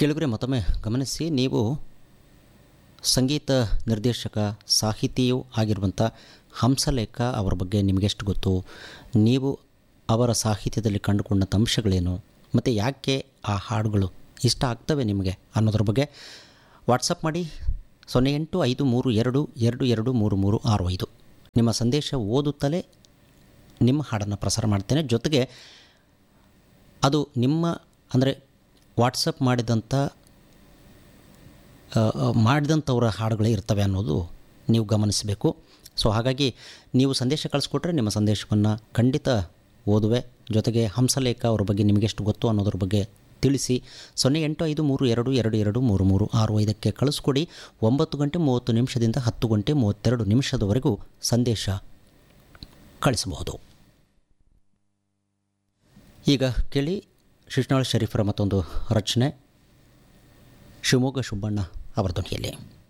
ಕೇಳಿದ್ರೆ ಮತ್ತೊಮ್ಮೆ ಗಮನಿಸಿ ನೀವು ಸಂಗೀತ ನಿರ್ದೇಶಕ ಸಾಹಿತಿಯೂ ಆಗಿರುವಂಥ ಹಂಸಲೇಖ ಅವರ ಬಗ್ಗೆ ನಿಮಗೆಷ್ಟು ಗೊತ್ತು ನೀವು ಅವರ ಸಾಹಿತ್ಯದಲ್ಲಿ ಕಂಡುಕೊಂಡಂಥ ಅಂಶಗಳೇನು ಮತ್ತು ಯಾಕೆ ಆ ಹಾಡುಗಳು ಇಷ್ಟ ಆಗ್ತವೆ ನಿಮಗೆ ಅನ್ನೋದ್ರ ಬಗ್ಗೆ ವಾಟ್ಸಪ್ ಮಾಡಿ ಸೊನ್ನೆ ಎಂಟು ಐದು ಮೂರು ಎರಡು ಎರಡು ಎರಡು ಮೂರು ಮೂರು ಆರು ಐದು ನಿಮ್ಮ ಸಂದೇಶ ಓದುತ್ತಲೇ ನಿಮ್ಮ ಹಾಡನ್ನು ಪ್ರಸಾರ ಮಾಡ್ತೇನೆ ಜೊತೆಗೆ ಅದು ನಿಮ್ಮ ಅಂದರೆ ವಾಟ್ಸಪ್ ಮಾಡಿದಂಥ ಆ, ಆ, ಮಾಡಿದಂಥವ್ರ ಹಾಡುಗಳೇ ಇರ್ತವೆ ಅನ್ನೋದು ನೀವು ಗಮನಿಸಬೇಕು ಸೊ ಹಾಗಾಗಿ ನೀವು ಸಂದೇಶ ಕಳಿಸ್ಕೊಟ್ರೆ ನಿಮ್ಮ ಸಂದೇಶವನ್ನು ಖಂಡಿತ ಓದುವೆ ಜೊತೆಗೆ ಹಂಸಲೇಖ ಅವ್ರ ಬಗ್ಗೆ ನಿಮಗೆಷ್ಟು ಗೊತ್ತು ಅನ್ನೋದ್ರ ಬಗ್ಗೆ ತಿಳಿಸಿ ಸೊನ್ನೆ ಎಂಟು ಐದು ಮೂರು ಎರಡು ಎರಡು ಎರಡು ಮೂರು ಮೂರು ಆರು ಐದಕ್ಕೆ ಕಳಿಸ್ಕೊಡಿ ಒಂಬತ್ತು ಗಂಟೆ ಮೂವತ್ತು ನಿಮಿಷದಿಂದ ಹತ್ತು ಗಂಟೆ ಮೂವತ್ತೆರಡು ನಿಮಿಷದವರೆಗೂ ಸಂದೇಶ ಕಳಿಸಬಹುದು ಈಗ ಕೇಳಿ ಶಿಶ್ನಾಳ್ ಶರೀಫರ ಮತ್ತೊಂದು ರಚನೆ ಶಿವಮೊಗ್ಗ ಸುಬ್ಬಣ್ಣ ಅವರ ಧ್ವನಿಯಲ್ಲಿ